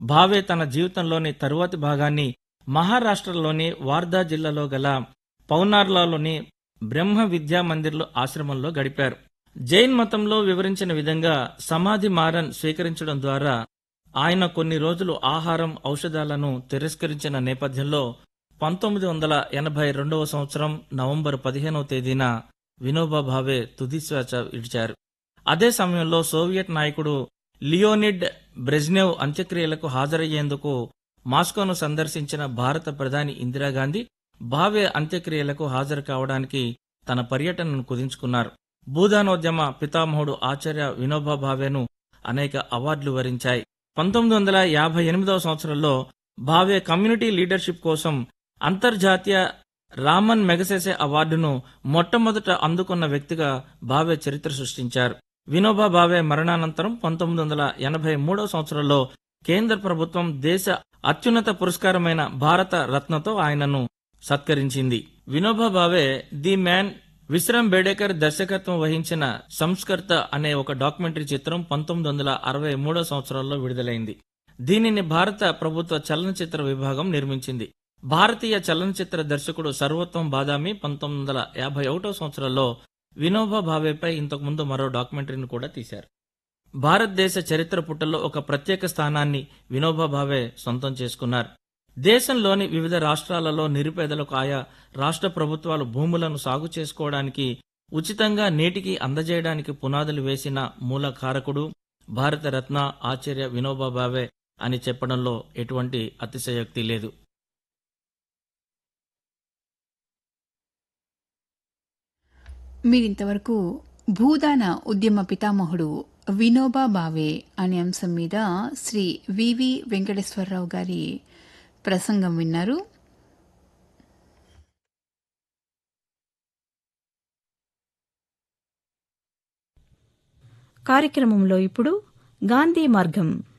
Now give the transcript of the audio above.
భావే తన జీవితంలోని తరువాతి భాగాన్ని మహారాష్ట్రలోని వార్దా జిల్లాలో గల పౌనార్లాలోని బ్రహ్మ విద్యా మందిర్లో ఆశ్రమంలో గడిపారు జైన్ మతంలో వివరించిన విధంగా సమాధి మారన్ స్వీకరించడం ద్వారా ఆయన కొన్ని రోజులు ఆహారం ఔషధాలను తిరస్కరించిన నేపథ్యంలో పంతొమ్మిది వందల ఎనభై రెండవ సంవత్సరం నవంబర్ పదిహేనవ తేదీన వినోబా భావే తుదిశ్వాస విడిచారు అదే సమయంలో సోవియట్ నాయకుడు లియోనిడ్ బ్రెజ్నెవ్ అంత్యక్రియలకు హాజరయ్యేందుకు మాస్కోను సందర్శించిన భారత ప్రధాని ఇందిరాగాంధీ భావే అంత్యక్రియలకు హాజరు కావడానికి తన పర్యటనను కుదించుకున్నారు భూదానోద్యమ పితామహుడు ఆచార్య వినోబా భావేను అనేక అవార్డులు వరించాయి పంతొమ్మిది వందల యాభై ఎనిమిదవ సంవత్సరంలో భావే కమ్యూనిటీ లీడర్షిప్ కోసం అంతర్జాతీయ రామన్ మెగసెసే అవార్డును మొట్టమొదట అందుకున్న వ్యక్తిగా భావే చరిత్ర సృష్టించారు వినోబా భావే మరణానంతరం పంతొమ్మిది వందల ఎనభై మూడవ సంవత్సరంలో కేంద్ర ప్రభుత్వం దేశ అత్యున్నత పురస్కారమైన భారత రత్నతో ఆయనను సత్కరించింది వినోబా భావే ది మ్యాన్ విశ్రామ్ బేడేకర్ దర్శకత్వం వహించిన సంస్కర్త అనే ఒక డాక్యుమెంటరీ చిత్రం పంతొమ్మిది వందల అరవై మూడో సంవత్సరంలో విడుదలైంది దీనిని భారత ప్రభుత్వ చలనచిత్ర విభాగం నిర్మించింది భారతీయ చలనచిత్ర దర్శకుడు సర్వోత్తం బాదామి పంతొమ్మిది వందల యాభై ఒకటో సంవత్సరంలో వినోబా భావేపై ఇంతకుముందు మరో డాక్యుమెంటరీని కూడా తీశారు భారతదేశ చరిత్ర పుటల్లో ఒక ప్రత్యేక స్థానాన్ని వినోబా భావే సొంతం చేసుకున్నారు దేశంలోని వివిధ రాష్ట్రాలలో నిరుపేదలకు ఆయా రాష్ట్ర ప్రభుత్వాలు భూములను సాగు చేసుకోవడానికి ఉచితంగా నేటికి అందజేయడానికి పునాదులు వేసిన మూల కారకుడు భారతరత్న ఆచార్య వినోబా భావే అని చెప్పడంలో ఎటువంటి అతిశయోక్తి లేదు మీరింతవరకు భూదాన ఉద్యమ పితామహుడు వినోబా భావే అనే అంశం మీద శ్రీ వివి వెంకటేశ్వరరావు గారి ప్రసంగం విన్నారు కార్యక్రమంలో ఇప్పుడు గాంధీ మార్గం